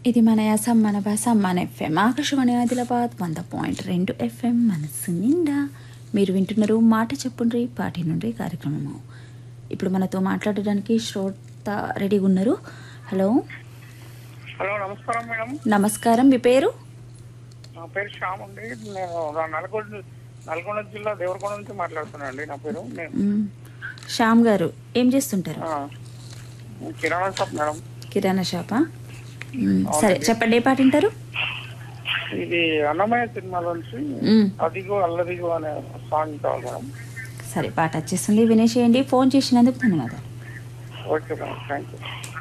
ఇది మన యాసం మన భాష మన ఎఫ్ఎం ఆకాశవాణి ఆదిలాబాద్ వంద పాయింట్ రెండు ఎఫ్ఎం మనసు నిండా మీరు వింటున్నారు మాట చెప్పుండ్రి పాటి నుండి కార్యక్రమము ఇప్పుడు మనతో మాట్లాడడానికి శ్రోత రెడీగా ఉన్నారు హలో హలో నమస్కారం మేడం నమస్కారం మీ పేరు నా పేరు శ్యామ్ అండి నేను రా- నల్గొండ నల్గొండ జిల్లా దేవరకొండ నుంచి మాట్లాడుతున్నాను అండి నా పేరు నేను మ్, శ్యామ్ గారు ఏం చేస్తుంటారు ఆ, కిరాణా షాప్ మేడం కిరాణా షాపా మ్, సరే చెప్పండి ఏ పాట వింటారు ఇది అన్నమయ్య సినిమాలో నుంచి మ్, అదిగో అల్లదిగో అనే సాంగ్ కావాలి మేడం సరే పాట వచ్చేస్తుంది వినేసేయండి ఫోన్ చేసినందుకు ధన్యవాదాలు ఓకే మేడం థ్యాంక్ యూ